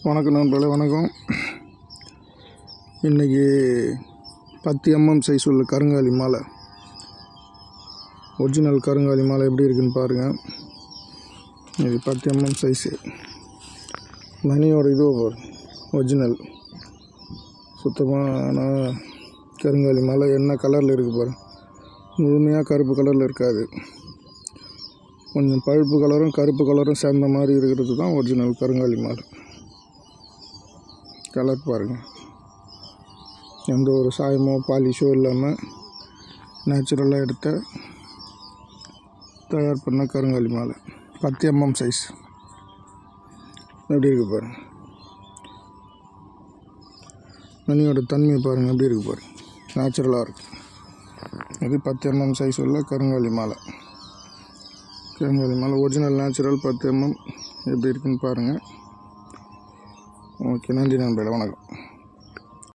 வணக்கம் நண்பர்களே வணக்கம் இன்றைக்கி பத்து எம்எம் சைஸ் உள்ள கருங்காலி மாலை ஒரிஜினல் கருங்காலி மாலை எப்படி இருக்குன்னு பாருங்கள் இது பத்து எம்எம் சைஸு மணியோட இது ஒரிஜினல் சுத்தமான கருங்காலி மாலை என்ன கலரில் இருக்குது பாருங்க முழுமையாக கருப்பு கலரில் இருக்காது கொஞ்சம் பழுப்பு கலரும் கருப்பு கலரும் சேர்ந்த மாதிரி இருக்கிறது தான் ஒரிஜினல் கருங்காலி மாலை கலர் பாருங்கள் எந்த ஒரு சாயமோ பாலிஷோ இல்லாமல் நேச்சுரலாக எடுத்த தயார் பண்ண கருங்காலி மாலை பத்து எம்எம் சைஸ் எப்படி இருக்கு பாருங்க மணியோட தன்மையை பாருங்கள் எப்படி இருக்கு பாருங்க நேச்சுரலாக இருக்கு இது பத்து எம்எம் சைஸ் உள்ள கருங்காலி மாலை கருங்காலி மாலை ஒரிஜினல் நேச்சுரல் பத்து எம்எம் எப்படி இருக்குன்னு பாருங்கள் ஓகே நன்றி நண்பர்களே வணக்கம்